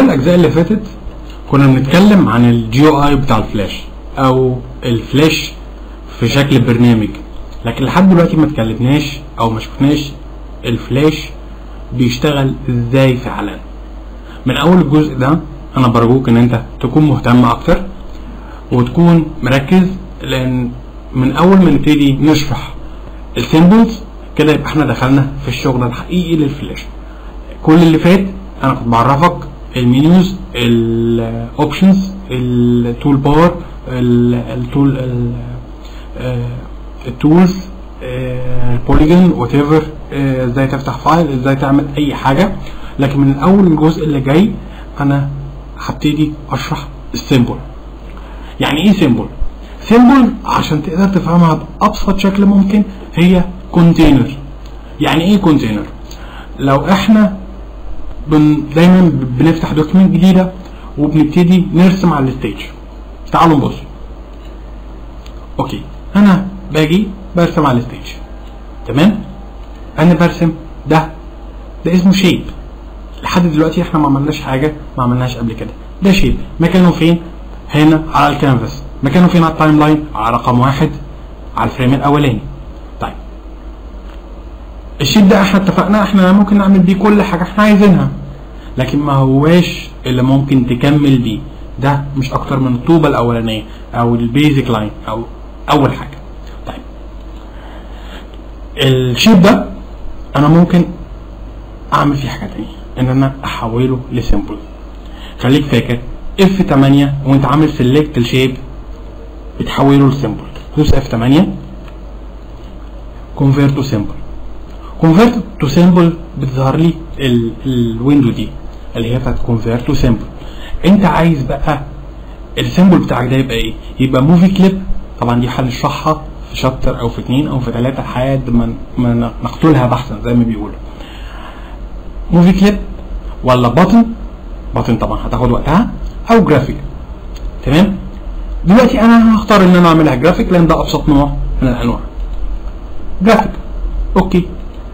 خلال الاجزاء اللي فاتت كنا بنتكلم عن الجي او اي بتاع الفلاش او الفلاش في شكل برنامج لكن لحد دلوقتي ما اتكلمناش او ما شفناش الفلاش بيشتغل ازاي فعلا من اول الجزء ده انا برجوك ان انت تكون مهتم اكتر وتكون مركز لان من اول ما نبتدي نشرح السيمبلز كده يبقى احنا دخلنا في الشغل الحقيقي للفلاش كل اللي فات انا كنت بعرفك المنيوز الاوبشنز التول بار التول التولز البوليجون وات ايفر ازاي تفتح فايل ازاي تعمل اي حاجه لكن من اول الجزء اللي جاي انا هبتدي اشرح السيمبل يعني ايه سيمبل سيمبل عشان تقدر تفهمها بابسط شكل ممكن هي كونتينر يعني ايه كونتينر لو احنا بن دايما بنفتح دوكيمنت جديده وبنبتدي نرسم على الستيج تعالوا نبص اوكي انا باجي برسم على الستيج تمام انا برسم ده ده اسمه شيب لحد دلوقتي احنا ما عملناش حاجه ما عملناش قبل كده ده شيب مكانه فين هنا على الكانفاس مكانه فين على التايم لاين على رقم واحد على الفريم الاولاني طيب الشيب ده احنا اتفقنا احنا ممكن نعمل بيه كل حاجه احنا عايزينها لكن ما هواش اللي ممكن تكمل بيه ده مش اكتر من الطوبه الاولانيه او البيزك لاين او اول حاجه طيب الشيب ده انا ممكن اعمل فيه حاجه تانية ان انا احوله لسيمبل خليك فاكر اف 8 وانت عامل سيلكت الشيب بتحوله لسيمبل دوس اف 8 كونفيرت تو سيمبل كونفيرت تو سيمبل بتظهر لي الويندو دي اللي هي بتاعت كونفيرت تو سيمبل انت عايز بقى السيمبل بتاعك ده يبقى ايه يبقى موفي كليب طبعا دي هنشرحها في شابتر او في اثنين او في ثلاثه لحد ما ما نقتلها بحثا زي ما بيقولوا موفي كليب ولا باتن باتن طبعا هتاخد وقتها او جرافيك تمام دلوقتي انا هختار ان انا اعملها جرافيك لان ده ابسط نوع من الانواع جرافيك اوكي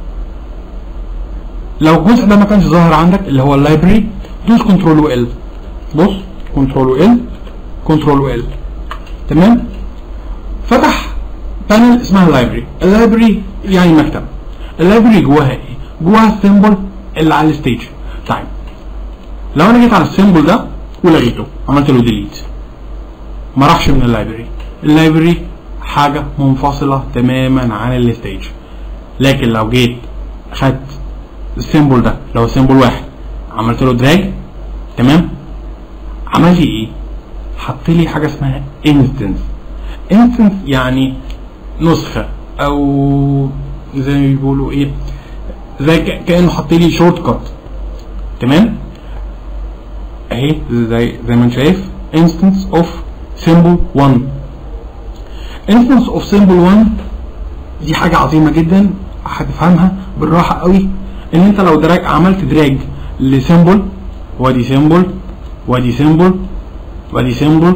لو الجزء ده ما كانش ظاهر عندك اللي هو اللايبرري دوس كنترول و ال بص كنترول و ال كنترول و ال تمام فتح بانل اسمها اللايبرري اللايبرري يعني مكتب اللايبرري جواها ايه جواها السيمبل اللي على الستيج طيب لو انا جيت على السيمبل ده ولغيته عملت له ديليت ما راحش من اللايبرري اللايبرري حاجه منفصله تماما عن الستيج لكن لو جيت خدت السيمبل ده لو سيمبل واحد عملت له دراج تمام عمل لي ايه حط لي حاجه اسمها انستنس انستنس يعني نسخه او زي ما بيقولوا ايه زي كانه حط لي شورت كات تمام اهي زي زي ما انت شايف انستنس اوف سيمبل 1 انستنس اوف سيمبل 1 دي حاجه عظيمه جدا هتفهمها بالراحه قوي ان انت لو دراج عملت دراج لسيمبل وادي سيمبل وادي سيمبل وادي سيمبل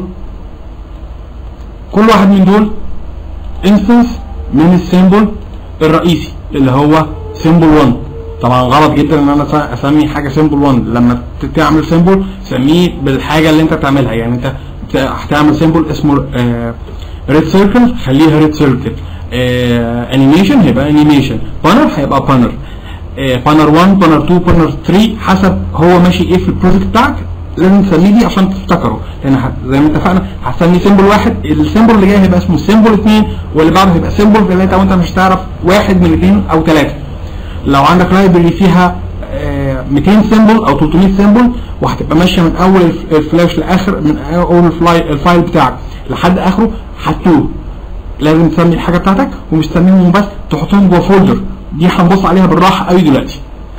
كل واحد من دول انستنس من السيمبل الرئيسي اللي هو سيمبل 1 طبعا غلط جدا ان انا اسمي حاجه سيمبل 1 لما تعمل سيمبل سميه بالحاجه اللي انت تعملها يعني انت هتعمل سيمبل اسمه ريد سيركل خليها ريد سيركل انيميشن هيبقى انيميشن بانر هيبقى بانر بانر 1 بانر 2 بانر 3 حسب هو ماشي ايه في البروجكت بتاعك لازم تسميه دي عشان تفتكره لان زي ما اتفقنا هتسمي سيمبل واحد السيمبل اللي جاي هيبقى اسمه سيمبل 2 واللي بعده هيبقى سيمبل 3 وانت مش هتعرف واحد من اثنين او ثلاثه لو عندك لايبرري فيها 200 سيمبل او 300 سيمبل وهتبقى ماشيه من اول الفلاش لاخر من اول الفايل بتاعك لحد اخره هتوه لازم تسمي الحاجه بتاعتك ومش تسميهم بس تحطهم جوه فولدر دي هنبص عليها بالراحه قوي دلوقتي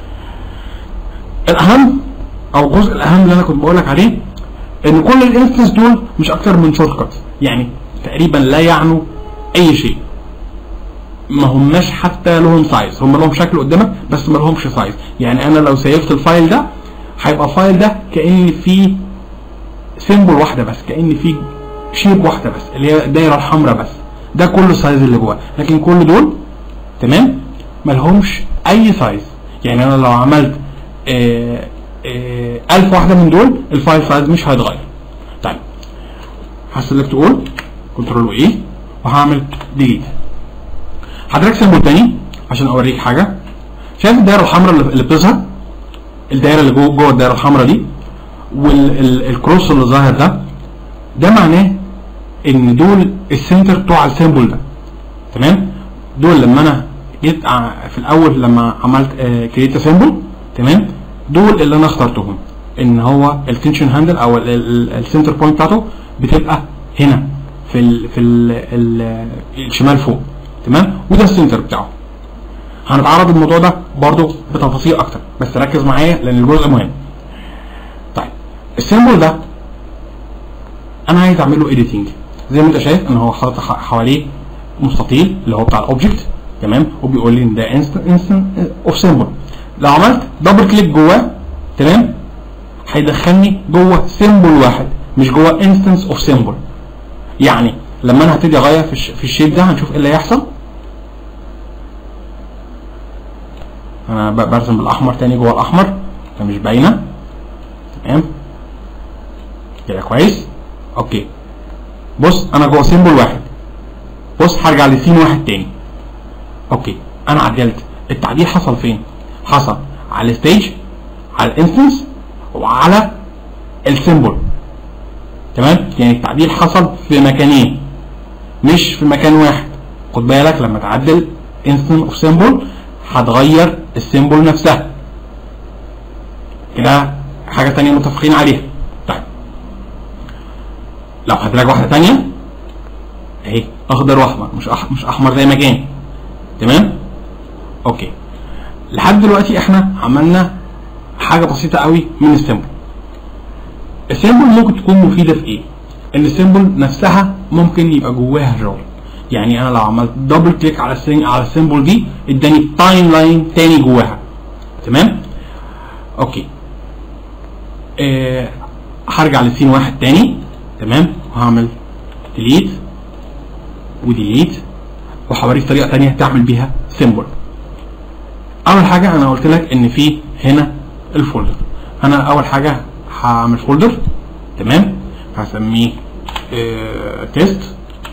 الاهم او الجزء الاهم اللي انا كنت بقول لك عليه ان كل الانستنس دول مش اكتر من شورت كات يعني تقريبا لا يعنوا اي شيء ما هماش حتى لهم سايز هم لهم شكل قدامك بس ما لهمش سايز يعني انا لو سيفت الفايل ده هيبقى الفايل ده كان فيه سيمبل واحده بس كان فيه شيب واحده بس اللي هي الدايره الحمراء بس ده كل السايز اللي جواه لكن كل دول تمام ما لهمش اي سايز يعني انا لو عملت آه 1000 واحده من دول الفايل سايز مش هيتغير طيب هسلكت اول كنترول وايه وهعمل ديليت هدرك سيمبل تاني عشان اوريك حاجه شايف الدايره الحمراء اللي اللي بتظهر الدايره اللي جوه جوه الدايره الحمراء دي والكروس اللي ظاهر ده ده معناه ان دول السنتر بتوع السيمبل ده تمام دول لما انا جيت ع- في الاول لما عملت كريت سيمبل تمام دول اللي انا اخترتهم ان هو التنشن هاندل او السنتر بوينت بتاعته بتبقى هنا في ال في ال ال الشمال فوق تمام وده السنتر بتاعه هنتعرض للموضوع ده برضو بتفاصيل اكتر بس ركز معايا لان الجزء مهم طيب السيمبل ده انا عايز اعمل له اديتنج زي ما انت شايف ان هو حاطط ح- حواليه مستطيل اللي هو بتاع الاوبجكت تمام وبيقول لي ان ده انستنس اوف سيمبل لو عملت دبل كليك جواه تمام هيدخلني جوه سيمبل واحد مش جوه انستنس اوف سيمبل يعني لما انا هبتدي اغير في, الش... في الشيب ده هنشوف ايه اللي هيحصل انا ب- برسم بالاحمر تاني جوه الاحمر فمش باينه تمام كده كويس اوكي بص انا جوه سيمبل واحد بص هرجع لسين واحد تاني اوكي انا عدلت التعديل حصل فين حصل على الستيج على الانستنس وعلى السيمبل تمام يعني التعديل حصل في مكانين مش في مكان واحد خد بالك لما تعدل انستنس اوف سيمبل هتغير السيمبل نفسها كده حاجه تانية متفقين عليها طيب لو هدرج واحده تانية اهي اخضر واحمر مش أح مش احمر زي ما كان تمام اوكي لحد دلوقتي احنا عملنا حاجه بسيطه قوي من السيمبل السيمبل ممكن تكون مفيده في ايه ان السيمبل نفسها ممكن يبقى جواها جول يعني انا لو عملت دبل كليك على السين على السيمبل دي اداني تايم لاين تاني جواها تمام اوكي آه هرجع لسين واحد تاني تمام وهعمل ديليت وديليت وهوريك طريقه تانية تعمل بيها سيمبل اول حاجه انا قلت لك ان في هنا الفولدر انا اول حاجه هعمل فولدر تمام هسميه آه تيست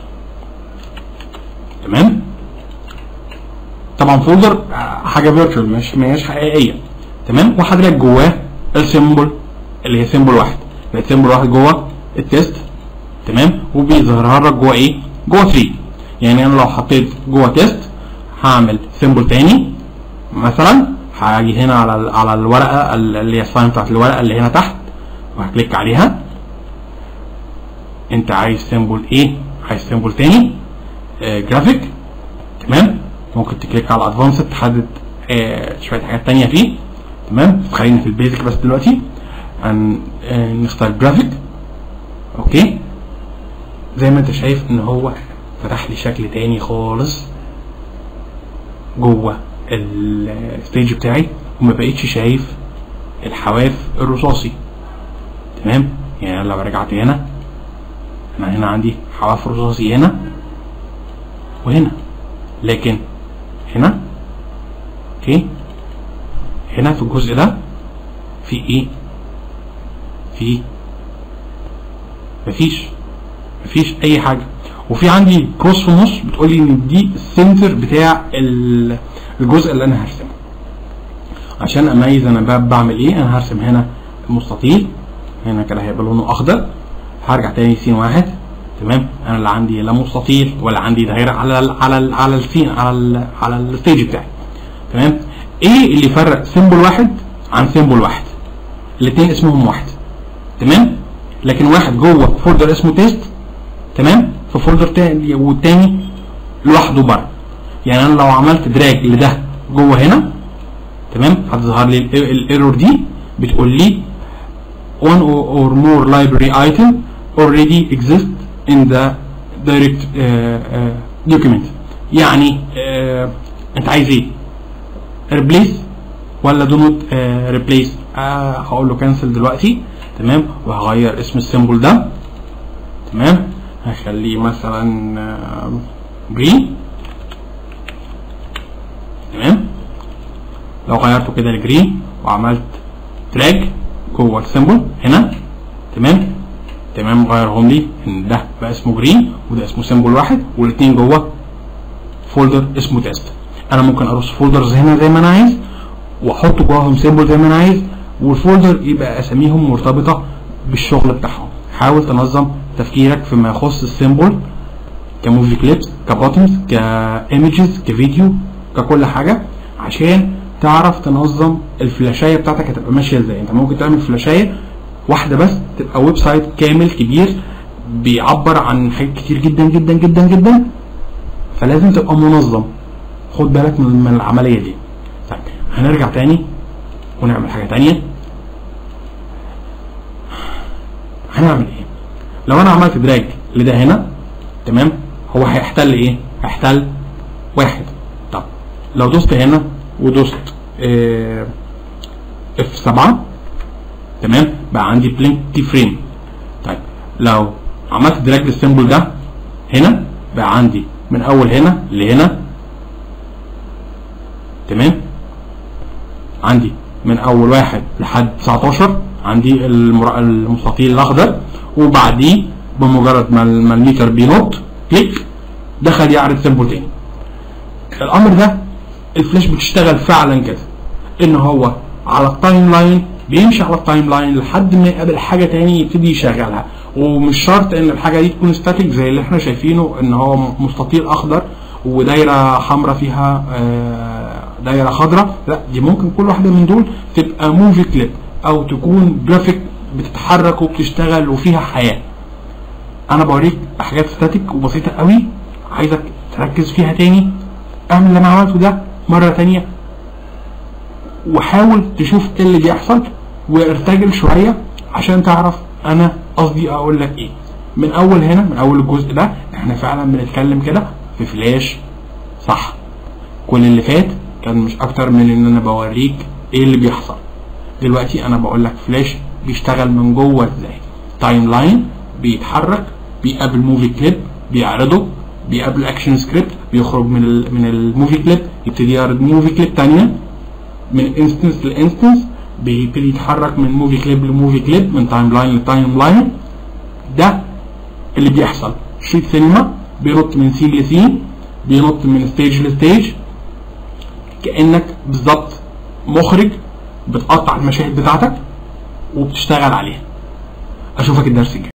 تمام طبعا فولدر آه، حاجه فيرتشوال مش ما هياش حقيقيه تمام وحضرتك جواه السيمبل اللي هي سيمبل واحد بقت سيمبل واحد جوه التيست تمام وبيظهرها لك جوه ايه جوه 3 يعني انا لو حطيت جوه تيست هعمل سيمبل تاني مثلا هاجي هنا على ال- على الورقه ال- اللي هي الساين بتاعت الورقه اللي هنا تحت وهكليك عليها انت عايز سيمبل ايه عايز سيمبل تاني آه جرافيك تمام ممكن تكليك على ادفانسد تحدد آه شويه حاجات تانية فيه تمام خلينا في البيزك بس دلوقتي هن آه نختار جرافيك اوكي زي ما انت شايف ان هو فتح لي شكل تاني خالص جوه الستيج بتاعي وما بقيتش شايف الحواف الرصاصي تمام يعني أنا لو رجعت هنا انا هنا عندي حواف رصاصي هنا وهنا لكن هنا اوكي هنا في الجزء ده في ايه في مفيش مفيش اي حاجه وفي عندي كروس في النص بتقول لي ان دي السنتر بتاع ال- الجزء اللي انا هرسمه عشان اميز انا ب- بعمل ايه انا هرسم هنا مستطيل هنا كده هيبقى لونه اخضر هرجع تاني سين واحد تمام انا لا عندي لا مستطيل ولا عندي دايره على ال على ال على السين على ال على الستيج بتاعي تمام ايه اللي يفرق سيمبل واحد عن سيمبل واحد الاثنين اسمهم واحد تمام لكن واحد جوه فولدر اسمه تيست تمام في فولدر تاني والتاني لوحده بره يعني انا لو عملت دراج لده جوه هنا تمام هتظهر لي الايرور دي بتقول لي one or more library item already exist in the direct uh, uh, document يعني uh, انت عايز ايه replace ولا do not uh, replace آه هقول له كانسل دلوقتي تمام وهغير اسم السيمبل ده تمام هخليه مثلا جرين تمام لو غيرته كده لجرين وعملت دراج جوه السيمبل هنا تمام تمام غيرهم لي ان ده بقى اسمه جرين وده اسمه سيمبل واحد والاثنين جوه فولدر اسمه تيست انا ممكن ارص فولدرز هنا زي ما انا عايز واحط جواهم سيمبل زي ما انا عايز والفولدر يبقى اساميهم مرتبطه بالشغل بتاعهم حاول تنظم تفكيرك فيما يخص السيمبل كموفي كليبس كباتنز كايمجز كفيديو ككل حاجه عشان تعرف تنظم الفلاشايه بتاعتك هتبقى ماشيه ازاي انت ممكن تعمل فلاشايه واحده بس تبقى ويب سايت كامل كبير بيعبر عن حاجات كتير جدا جدا جدا جدا فلازم تبقى منظم خد بالك من من العمليه دي طيب هنرجع تاني ونعمل حاجه تانية هنعمل ايه لو انا عملت دراج لده هنا تمام هو هيحتل ايه هيحتل واحد طب لو دوست هنا ودوست اف 7 تمام بقى عندي بلينك فريم طيب لو عملت دراج للسيمبل ده هنا بقى عندي من اول هنا لهنا تمام عندي من اول واحد لحد 19 عندي المر- المستطيل الاخضر وبعديه بمجرد ما ال- ما الميتر بينط كليك دخل يعرض سيمبل تاني الامر ده الفلاش بتشتغل فعلا كده ان هو على التايم لاين بيمشي على التايم لاين لحد ما يقابل حاجه تاني يبتدي يشغلها ومش شرط ان الحاجه دي تكون ستاتيك زي اللي احنا شايفينه ان هو مستطيل اخضر ودايره حمراء فيها آه، دايره خضراء لا دي ممكن كل واحده من دول تبقى موفي كليب او تكون جرافيك بتتحرك وبتشتغل وفيها حياه انا بوريك حاجات ستاتيك وبسيطه قوي عايزك تركز فيها تاني اعمل اللي انا عملته ده مره تانية وحاول تشوف ايه اللي بيحصل وارتجل شويه عشان تعرف انا قصدي اقول لك ايه من اول هنا من اول الجزء ده احنا فعلا بنتكلم كده في فلاش صح كل اللي فات كان مش اكتر من ان انا بوريك ايه اللي بيحصل دلوقتي انا بقول لك فلاش بيشتغل من جوه ازاي تايم لاين بيتحرك بيقابل موفي كليب بيعرضه بيقابل اكشن سكريبت بيخرج من ال من الموفي كليب يبتدي يعرض موفي كليب تانية من انستنس لانستنس بيبتدي يتحرك من موفي كليب لموفي كليب من تايم لاين لتايم لاين ده اللي بيحصل شريط سينما بينط من سين لسين بينط من ستيج لستيج كانك بالظبط مخرج بتقطع المشاهد بتاعتك وبتشتغل عليها اشوفك الدرس الجاي